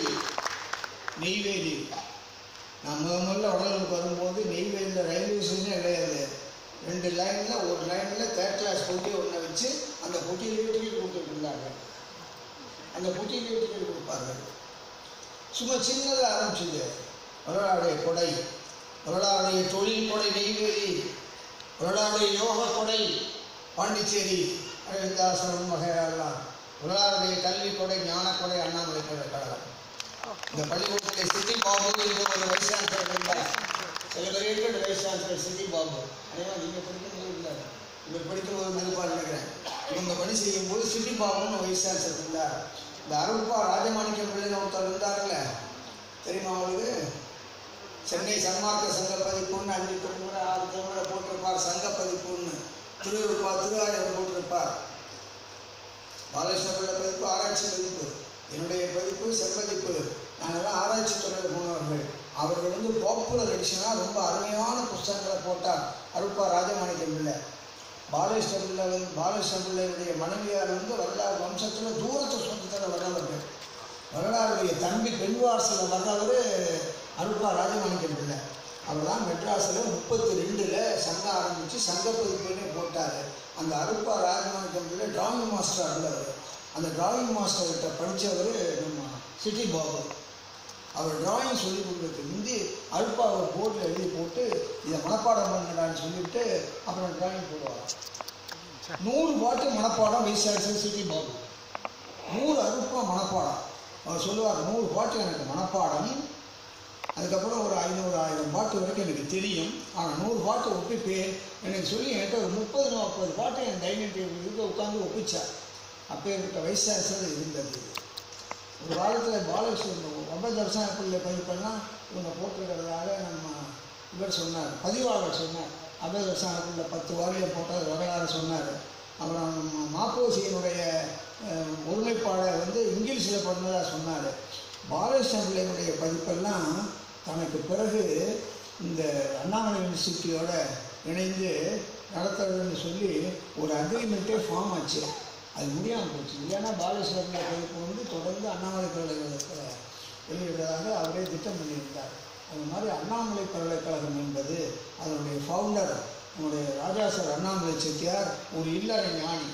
நெய்வேலி நான் முத முதல்ல உடலுக்கு வரும்போது நெய்வேலியில் ரயில்வே ஸ்டேஷனே கிடையாது ரெண்டு லைனில் ஒரு லைனில் தேர்ட் கிளாஸ் பொட்டி ஒன்றை வச்சு அந்த பொட்டியிலேயே டிக்கெட் கொடுத்துட்டு இருந்தாங்க அந்த பொட்டியிலேயே டிக்கெட் கொடுப்பார்கள் சும்மா சின்னதாக ஆரம்பிச்சது வரலாறுடைய கொடை வரலாறுடைய தொழில் கொடை நெய்வேலி வரலாறுடைய யோக கொடை பாண்டிச்சேரி அரவிந்தாசனம் வகையாளலாம் வரலாறுடைய கல்வி கொடை ஞான கொடை அண்ணாமலை பல்கலைக்கழகம் இந்த பள்ளிக்கூடத்தில் சிட்டி பாபு என்ற ஒரு வைஸ் சான்சலர் இருந்தார் celebrated vice chancellor Chitti Babu அதே மாதிரி நீங்கள் படிக்கும்போது இருந்தார் இவர் படிக்கும்போது நினைப்பாக நினைக்கிறேன் இவங்க பணி செய்யும்போது சிட்டி பாபுன்னு வைஸ் சான்சலர் இருந்தார் இந்த அருள்பா ராஜமாணிக்கம் பிள்ளைன்னு ஒருத்தர் இருந்தார்ல தெரியுமா அவங்களுக்கு சென்னை சன்மார்க்க சங்க பதிப்புன்னு அஞ்சு திருமுறை ஆறு திருமுறை போட்டிருப்பார் சங்க பதிப்புன்னு திருவிருப்பா திருவாயூர் போட்டிருப்பார் பாலகிருஷ்ண பிள்ளை பதிப்பு ஆராய்ச்சி பதிப்பு என்னுடைய பதிப்பு செம்பதிப்பு நாங்கள்லாம் ஆராய்ச்சி துறையில் போனவர்கள் அவர்கள் வந்து பாப்புலர் எடிஷனாக ரொம்ப அருமையான புஸ்தகங்களை போட்டார் அருப்பா ராஜமாணிக்கம் பிள்ளை பாலகிருஷ்ண பிள்ளை வந்து பாலகிருஷ்ண பிள்ளையுடைய மனைவியார் வந்து வரலாறு வம்சத்தில் தூரத்து சொந்தத்தில் வர்றவர்கள் வரலாறுடைய தம்பி பெண்வாரசில் வர்றவர் அருப்பா ராஜமாணிக்கம் பிள்ளை அவர் தான் மெட்ராஸில் முப்பத்தி ரெண்டில் சங்கம் ஆரம்பித்து சங்க பதிப்புன்னே போட்டார் அந்த அருப்பா ராஜமாணிக்கம் பிள்ளை டிராயிங் மாஸ்டர் இருந்தவர் அந்த டிராயிங் மாஸ்டர்கிட்ட படித்தவர் நம்ம சிட்டி பாபு அவர் டிராயிங் சொல்லி கொடுக்குறதுக்கு முந்தி அருப்பாவை போர்டில் எழுதி போட்டு இதை மனப்பாடம் பண்ணுங்கடான்னு சொல்லிட்டு அப்புறம் டிராயிங் போடுவார் நூறு பாட்டு மனப்பாடம் வைசாசன் சிட்டி பாபு நூறு அருப்பா மனப்பாடம் அவர் சொல்லுவார் நூறு பாட்டு எனக்கு மனப்பாடம் அதுக்கப்புறம் ஒரு ஐநூறு ஆயிரம் பாட்டு வரைக்கும் எனக்கு தெரியும் ஆனால் நூறு பாட்டு ஒப்பிப்பேன் எனக்கு சொல்லி என்கிட்ட ஒரு முப்பது நாற்பது பாட்டு என் டைனிங் டேபிள் இருக்க உட்காந்து ஒப்பிச்சார் அப்பேற்பட்ட வைசாசர் இருந்தது ஒரு காலத்தில் பாலகிருஷ்ணன் ரொம்ப தர்சன பிள்ளை பதிப்பெல்லாம் இவங்க போட்டிருக்கிறதாக நம்ம இவர் சொன்னார் பதிவாளர் சொன்னார் அபய தர்சன பிள்ளை பத்து வாரியம் போட்டது வரலாறு சொன்னார் அப்புறம் நம்ம மாப்போசியினுடைய அஹ், ஒருமைப்பாடை வந்து இங்கிலீஷில் பண்ணதாக சொன்னார் பாலகிருஷ்ண பிள்ளையினுடைய பதிப்பெல்லாம் தனக்கு பிறகு இந்த அண்ணாமலை யூனிவர்சிட்டியோட இணைந்து நடத்துறதுன்னு சொல்லி ஒரு அக்ரிமெண்ட்டே ஃபார்ம் ஆச்சு அது முடியாமல் போச்சு இல்லைன்னா பாலகிருஷ்ண பிள்ளை பதிப்பு வந்து தொடர்ந்து அண்ணாமலை பல்கலைக்கழகத்தில் வெளியிடுறதாக அவரே திட்டம் பண்ணியிருந்தார் அந்த மாதிரி அண்ணாமலை பல்கலைக்கழகம் என்பது அதனுடைய ஃபவுண்டர் நம்முடைய ராஜா சார் அண்ணாமலை செட்டியார் ஒரு இல்லற ஞானி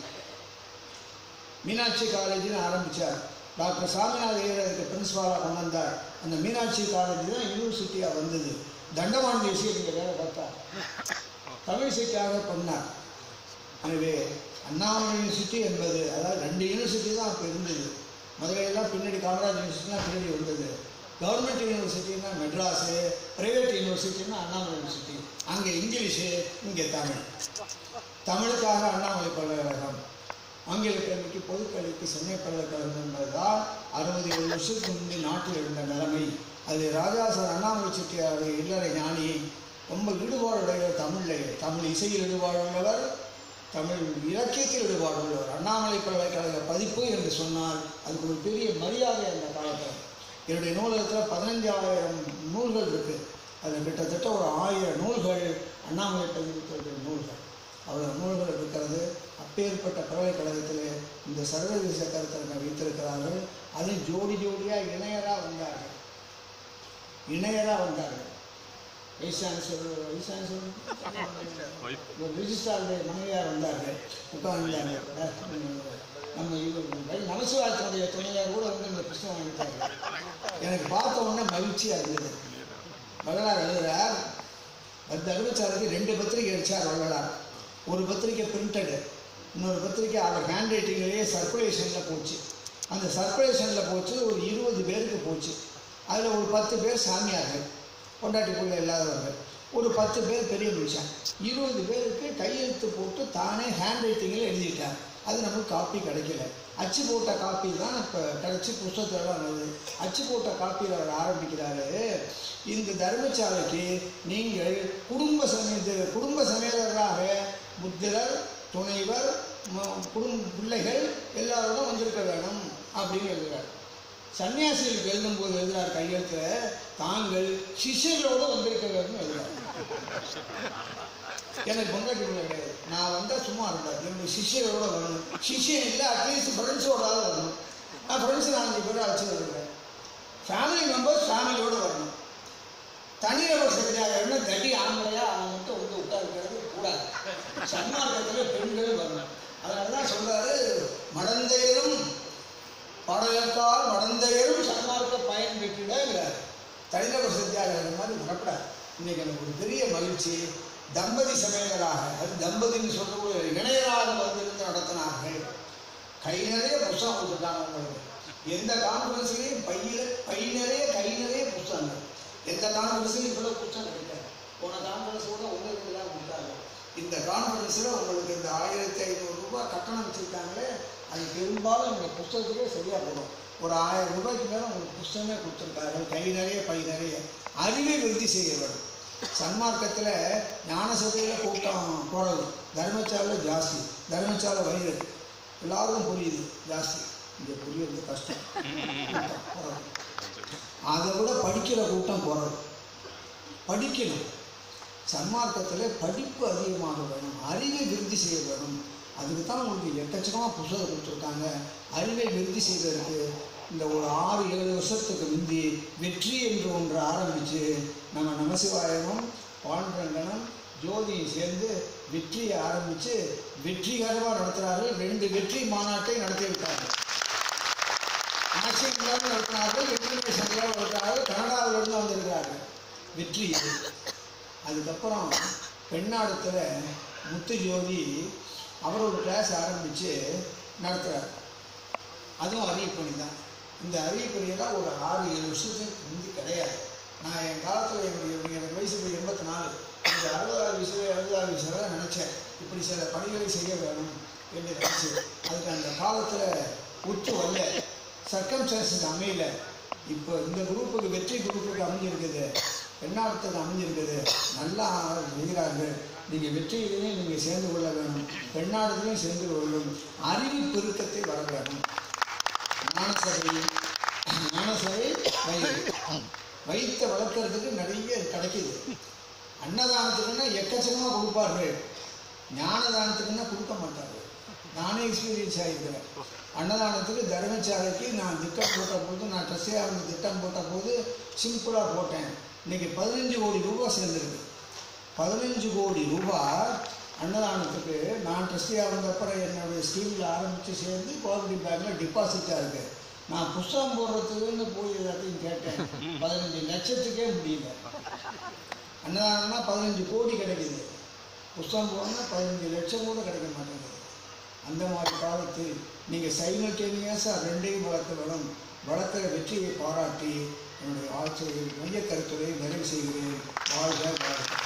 மீனாட்சி காலேஜ்னு ஆரம்பித்தார் டாக்டர் சாமிநாத ஐயர் அதுக்கு பிரின்ஸ்பாலாக கொண்டு வந்தார் அந்த மீனாட்சி காலேஜ் தான் யூனிவர்சிட்டியாக வந்தது தண்டவான் தேசிய இங்கே வேலை பார்த்தார் தமிழ் சீட்டாக பண்ணார் எனவே அண்ணாமலை யூனிவர்சிட்டி என்பது அதாவது ரெண்டு யூனிவர்சிட்டி தான் அப்போ இருந்தது முதல்ல எல்லாம் பின்னாடி காமராஜ் யூனிவர்சிட்டினா பின்னாடி வந்தது கவர்மெண்ட் யூனிவர்சிட்டினா மெட்ராஸு ப்ரைவேட் யூனிவர்சிட்டினா அண்ணாமலை யூனிவர்சிட்டி அங்கே இங்கிலீஷு இங்கே தமிழ் தமிழுக்காக அண்ணாமலை பல்கலைக்கழகம் ஆங்கில கல்விக்கு பொதுக்கல்விக்கு சென்னை பல்கலைக்கழகம் என்பதுதான் அறுபது ஏழு வருஷத்துக்கு முந்தைய நாட்டில் இருந்த நிலைமை அது ராஜாசர் அண்ணாமலை செட்டியார் இல்லறை ஞானி ரொம்ப ஈடுபாடுடைய தமிழில் தமிழ் இசையில் ஈடுபாடுள்ளவர் தமிழ் இலக்கியத்தில் ஈடுபாடுள்ளவர் அண்ணாமலை பல்கலைக்கழக பதிப்பு என்று சொன்னால் அதுக்கு ஒரு பெரிய மரியாதை அந்த காலத்தில் என்னுடைய நூலகத்தில் பதினஞ்சாயிரம் நூல்கள் இருக்குது அதில் கிட்டத்தட்ட ஒரு ஆயிரம் நூல்கள் அண்ணாமலை பதிப்பித்த நூல்கள் அவர் நூல்கள் இருக்கிறது அப்பேற்பட்ட பல்கலைக்கழகத்தில் இந்த சர்வதேச கருத்தரங்கை வைத்திருக்கிறார்கள் அதில் ஜோடி ஜோடியாக இணையராக வந்தார்கள் இணையராக வந்தார்கள் வைஸ் சான்சலர் வைஸ் சான்சலர் ஒரு ரிஜிஸ்ட்ராருடைய மனைவியார் வந்தார்கள் உட்கார்ந்தாங்க நம்ம இவர் நமசிவாயத்தினுடைய துணையார் கூட வந்து இந்த புஸ்தகம் வாங்கிட்டாங்க எனக்கு பார்த்த உடனே மகிழ்ச்சியாக இருந்தது வள்ளலார் எழுதுறார் தர்மச்சாருக்கு ரெண்டு பத்திரிகை அடித்தார் வள்ளலார் ஒரு பத்திரிக்கை பிரிண்டடு இன்னொரு பத்திரிக்கை அவர் ஹேண்ட் ரைட்டிங்லேயே சர்க்குலேஷனில் போச்சு அந்த சர்க்குலேஷனில் போச்சு ஒரு இருபது பேருக்கு போச்சு அதில் ஒரு பத்து பேர் சாமியார்கள் பொண்டாட்டி பிள்ளை இல்லாதவர்கள் ஒரு பத்து பேர் பெரிய மனுஷன் இருபது பேருக்கு கையெழுத்து போட்டு தானே ஹேண்ட் ரைட்டிங்கில் எழுதிட்டார் அது நமக்கு காப்பி கிடைக்கல அச்சு போட்ட காப்பி தான் இப்போ கிடச்சி புஸ்தகத்தெல்லாம் வருது அச்சு போட்ட காப்பியில் அவர் ஆரம்பிக்கிறாரு இந்த தர்மசாலைக்கு நீங்கள் குடும்ப சமேத குடும்ப சமேதராக புத்திரர் துணைவர் ம- குடும்ப பிள்ளைகள் எல்லாரோடும் வந்திருக்க வேணும் அப்படின்னு எழுதுறார் சன்னியாசிகளுக்கு எழுதும்போது எழுதுறார் கையெழுத்தில் தாங்கள் சிஷ்யர்களோடு வந்திருக்க வேண்டும் எழுதுறார் எனக்கு பொண்டாட்டி பிள்ளை கிடையாது நான் வந்தால் சும்மா இருந்தார் என்னுடைய சிஷ்யரோட வரணும் சிஷ்யன் இல்லை அட்லீஸ்ட் ஃப்ரெண்ட்ஸோடாவது வரணும் நான் ஃப்ரெண்ட்ஸ் நாலஞ்சு பேரை அழைச்சி வருகிறேன் ஃபேமிலி மெம்பர்ஸ் ஃபேமிலியோடு வரணும் தனிநபர் செஞ்சாங்கன்னா தடி ஆம்பளையா அவன் மட்டும் வந்து உட்கார்க்கிறது கூடாது சன்மார்க்கத்தில் பெண்களும் வரணும் அதனால தான் சொல்றாரு மடந்தையரும் பாடலுக்கால் மடந்தையரும் சன்மார்க்க பயன் பெற்றிடங்கிறார் தனிநபர் சத்தியாகிற மாதிரி வரப்படாது இன்னைக்கு எனக்கு ஒரு பெரிய மகிழ்ச்சி தம்பதி சமேதராக அது தம்பதின்னு சொல்லக்கூடிய இணையராக வந்திருந்து நடத்தினார்கள் கை நிறைய புஸ்தகம் கொடுத்துருக்காங்க உங்களுக்கு எந்த கான்ஃபரன்ஸ்லையும் பையில பை நிறைய கை நிறைய புஸ்தகங்கள் எந்த கான்ஃபரன்ஸ்லையும் இவ்வளோ புஸ்தகம் கிடைக்காது போன கான்ஃபரன்ஸ் கூட ஒன்று ரெண்டு தான் கொடுத்தாங்க இந்த கான்ஃபரன்ஸில் உங்களுக்கு இந்த ஆயிரத்தி ஐநூறு ரூபாய் கட்டணம் வச்சுருக்காங்களே அது பெரும்பாலும் இந்த புஸ்தகத்துக்கே சரியாக போடும் ஒரு ஆயிரம் ரூபாய்க்கு மேலே உங்களுக்கு புஸ்தகமே கொடுத்துருக்காரு கை நிறைய பை நிறைய அறிவை விருத்தி செய்ய வேண்டும் சன்மார்க்கத்தில் ஞான சபையில் கூட்டம் குறவு தர்மச்சாலையில் ஜாஸ்தி தர்மச்சாலை வயிறு எல்லாருக்கும் புரியுது ஜாஸ்தி இங்கே புரியுறது கஷ்டம் கூட்டம் குறவு அதை விட படிக்கிற கூட்டம் குறவு படிக்கணும் சன்மார்க்கத்தில் படிப்பு அதிகமாக வேணும் அறிவை விருத்தி செய்ய வேணும் அதுக்கு தான் உங்களுக்கு எக்கச்சக்கமாக புத்தகம் கொடுத்துருக்காங்க அறிவை விருத்தி செய்வதற்கு இந்த ஒரு ஆறு ஏழு வருஷத்துக்கு முந்தி வெற்றி என்று ஒன்று ஆரம்பித்து நம்ம நமசிவாயமும் பாண்டரங்கனும் ஜோதியும் சேர்ந்து வெற்றியை ஆரம்பித்து வெற்றிகரமாக நடத்துகிறார்கள் ரெண்டு வெற்றி மாநாட்டை நடத்தியிருக்கார்கள் ஆசிரியர்களாக நடத்தினார்கள் இன்டர்நேஷனலாக நடத்தினார்கள் கனடாவிலிருந்து வந்திருக்கிறார்கள் வெற்றி இது. அதுக்கப்புறம் பெண்ணாடத்தில் முத்து ஜோதி அவர் ஒரு கிளாஸ் ஆரம்பித்து நடத்துகிறார் அதுவும் அறிவிப்பணி தான் இந்த அறிவிப்பணியெல்லாம் ஒரு ஆறு ஏழு வருஷத்துக்கு முந்தி கிடையாது நான் என் காலத்தில் என்னுடைய எனக்கு வயசு இப்போ எண்பத்தி நாலு இந்த அறுபதாறு வயசுல எழுபதாறு வயசுல தான் நினச்சேன் இப்படி சில பணிகளை செய்ய வேணும் என்று நினச்சி அதுக்கு அந்த காலத்தில் ஒத்து வரல சர்க்கம்ஸ்டான்சஸ் அமையல இப்போ இந்த குரூப்புக்கு வெற்றி குரூப்புக்கு அமைஞ்சிருக்குது பெண்ணாட்டத்துக்கு அமைஞ்சிருக்குது நல்லா செய்கிறார்கள் நீங்கள் வெற்றியிலையும் நீங்கள் சேர்ந்து கொள்ள வேணும் பெண்ணாடத்திலையும் சேர்ந்து கொள்ளும் அறிவு பெருக்கத்தை வர வேணும் ஞானசபை ஞானசபை வயிறு வயிற்றை வளர்க்கறதுக்கு நிறைய கிடைக்குது அன்னதானத்துக்குன்னா எக்கச்சக்கமாக கொடுப்பார்கள் ஞானதானத்துக்குன்னா கொடுக்க மாட்டார்கள் நானே எக்ஸ்பீரியன்ஸ் ஆகிருக்கிறேன் அன்னதானத்துக்கு தர்மசாலைக்கு நான் திட்டம் போட்ட போது நான் ட்ரெஸ்ஸியாக இருந்து திட்டம் போட்ட போது சிம்பிளாக போட்டேன் இன்னைக்கு பதினஞ்சு கோடி ரூபாய் சேர்ந்துருக்கு பதினஞ்சு கோடி ரூபாய் அன்னதானத்துக்கு நான் ட்ரஸ்டியாக வந்தப்பறம் என்னுடைய ஸ்கீமில் ஆரம்பித்து சேர்ந்து கோஆபரேட்டிவ் பேங்க்கில் டிபாசிட்டாக இருக்கு நான் புஸ்தகம் போடுறதுக்குன்னு போய் எல்லாத்தையும் கேட்டேன் பதினஞ்சு லட்சத்துக்கே முடியல அன்னதானம்னா பதினஞ்சு கோடி கிடைக்குது புஸ்தகம் போடணும்னா பதினஞ்சு லட்சம் கூட கிடைக்க மாட்டேங்குது அந்த மாதிரி காலத்தில் நீங்கள் சைமல்டேனியஸாக ரெண்டையும் வளர்க்க வேணும் வளர்க்கிற வெற்றியை பாராட்டி என்னுடைய ஆட்சியை மைய கருத்துரை நிறைவு செய்கிறேன் வாழ்க வாழ்க